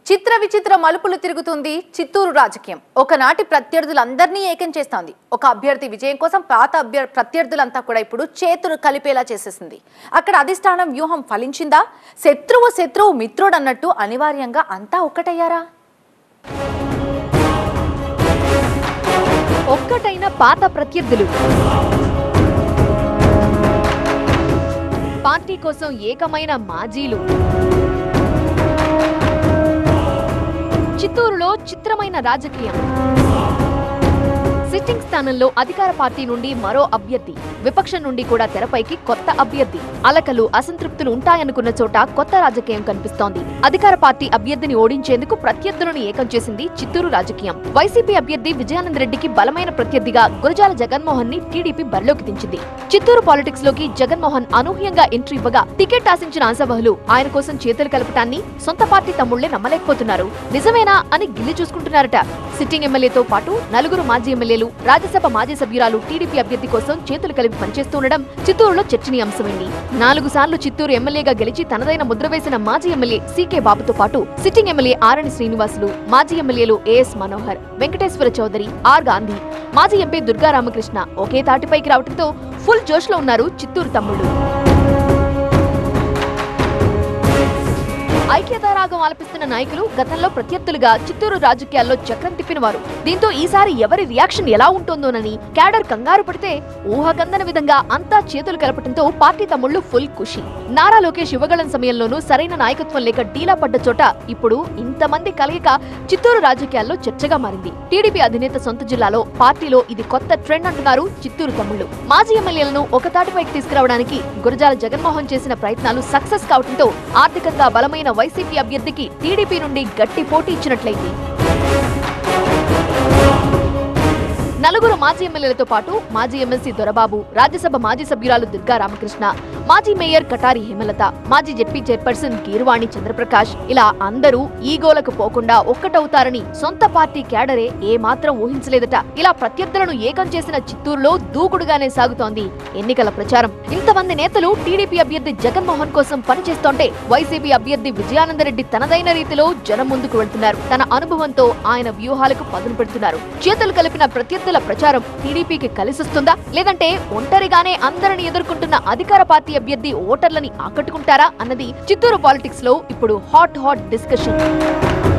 చిత్ర విచిత్ర మలుపులు తిరుగుతుంది చిత్తూరు రాజకీయం ఒకనాటి ప్రత్యర్థులందరినీ ఏకం చేస్తోంది ఒక అభ్యర్థి విజయం కోసం పాత అభ్యర్ ప్రత్యర్థులంతా కూడా ఇప్పుడు చేతులు కలిపేలా చేసేసింది అక్కడ అధిష్టానం వ్యూహం ఫలించిందా శత్రువు శత్రువు మిత్రుడు అన్నట్టు అనివార్యంగా అంతా ఒక్కటయ్యారా ఒక్కటైన పాత ప్రత్యర్థులు పార్టీ కోసం ఏకమైన మాజీలు చిత్తూరులో చిత్రమైన రాజకీయం సిట్టింగ్ స్థానంలో అధికార పార్టీ నుండి మరో అభ్యర్థి విపక్షం నుండి కూడా తెరపైకి కొత్త అభ్యర్థి అలకలు అసంతృప్తులు ఉంటాయనుకున్న చోట కొత్త రాజకీయం కనిపిస్తోంది అధికార పార్టీ అభ్యర్థిని ఓడించేందుకు ప్రత్యర్థులను ఏకం చేసింది చిత్తూరు రాజకీయం వైసీపీ అభ్యర్థి విజయానంద్ రెడ్డికి బలమైన ప్రత్యర్థిగా గురజాల జగన్మోహన్ ని టీడీపీ బరిలోకి దించింది చిత్తూరు పాలిటిక్స్ లోకి జగన్మోహన్ అనూహ్యంగా ఎంట్రీ ఇవ్వగా టికెట్ ఆశించిన ఆశావహులు ఆయన కోసం చేతులు కలపటాన్ని సొంత పార్టీ తమ్ముళ్లే నమ్మలేకపోతున్నారు నిజమేనా అని గిల్లి చూసుకుంటున్నారట సిట్టింగ్ ఎమ్మెల్యేతో పాటు నలుగురు మాజీ ఎమ్మెల్యేలు రాజ్యసభ మాజీ సభ్యురాలు టీడీపీ అభ్యర్థి కోసం చేతులు కలిపి పనిచేస్తుండడం చిత్తూరులో చర్చనీయాంశమైంది నాలుగు సార్లు చిత్తూరు ఎమ్మెల్యేగా గెలిచి తనదైన ముద్ర వేసిన మాజీ ఎమ్మెల్యే సీకే బాబుతో పాటు సిట్టింగ్ ఎమ్మెల్యే ఆరణి శ్రీనివాసులు మాజీ ఎమ్మెల్యేలు ఏఎస్ మనోహర్ వెంకటేశ్వర చౌదరి ఆర్ గాంధీ మాజీ ఎంపీ దుర్గా రామకృష్ణ ఒకే తాటిపైకి రావడంతో ఫుల్ జోష్ లో ఉన్నారు చిత్తూరు తమ్ముళ్ళు ఐక్యతారాగం ఆలపిస్తున్న నాయకులు గతంలో ప్రత్యర్థులుగా చిత్తూరు రాజకీయాల్లో చక్రం తిప్పినవారు దీంతో ఈసారి ఎవరి రియాక్షన్ ఎలా ఉంటుందోనని క్యాడర్ కంగారు పడితే ఊహకందని విధంగా అంతా చేతులు కలపడంతో పార్టీ తమ్ముళ్లు ఫుల్ ఖుషి నారా లోకేష్ యువగళం సమయంలోనూ సరైన నాయకత్వం లేక డీలా పడ్డ చోట ఇప్పుడు ఇంతమంది కలయిక చిత్తూరు రాజకీయాల్లో చర్చగా మారింది టీడీపీ అధినేత సొంత జిల్లాలో పార్టీలో ఇది కొత్త ట్రెండ్ అంటున్నారు చిత్తూరు తమ్ముళ్లు మాజీ ఎమ్మెల్యేలను ఒక తాటిపైకి తీసుకురావడానికి గురజాల జగన్మోహన్ చేసిన ప్రయత్నాలు సక్సెస్ కావడంతో ఆర్థికంగా బలమైన వైసీపీ అభ్యర్థికి టీడీపీ నుండి గట్టి పోటీ ఇచ్చినట్లయింది నలుగురు మాజీ ఎమ్మెల్యేలతో పాటు మాజీ ఎమ్మెల్సీ దొరబాబు రాజ్యసభ మాజీ సభ్యురాలు దుర్గా రామకృష్ణ మాజీ మేయర్ కటారి హేమలత మాజీ జెడ్పీ చైర్పర్సన్ గీర్వాణి చంద్రప్రకాష్ ఇలా అందరూ ఈగోలకు పోకుండా ఒక్కటవుతారని సొంత పార్టీ క్యాడరే ఏ మాత్రం ఊహించలేదట ఇలా ప్రత్యర్థులను ఏకం చేసిన చిత్తూరులో దూకుడుగానే సాగుతోంది ఎన్నికల ప్రచారం ఇంతమంది నేతలు టీడీపీ అభ్యర్థి జగన్మోహన్ కోసం పనిచేస్తోంటే వైసీపీ అభ్యర్థి విజయానందరెడ్డి తనదైన రీతిలో జనం ముందుకు వెళ్తున్నారు తన అనుభవంతో ఆయన వ్యూహాలకు పదును పెడుతున్నారు చేతులు కలిపిన ప్రత్యర్థుల ప్రచారం టీడీపీకి కలిసొస్తుందా లేదంటే ఒంటరిగానే అందరిని ఎదుర్కొంటున్న అధికార పార్టీ అభ్యర్థి ఓటర్లని ఆకట్టుకుంటారా అన్నది చిత్తూరు పాలిటిక్స్ లో ఇప్పుడు హాట్ హాట్ డిస్కషన్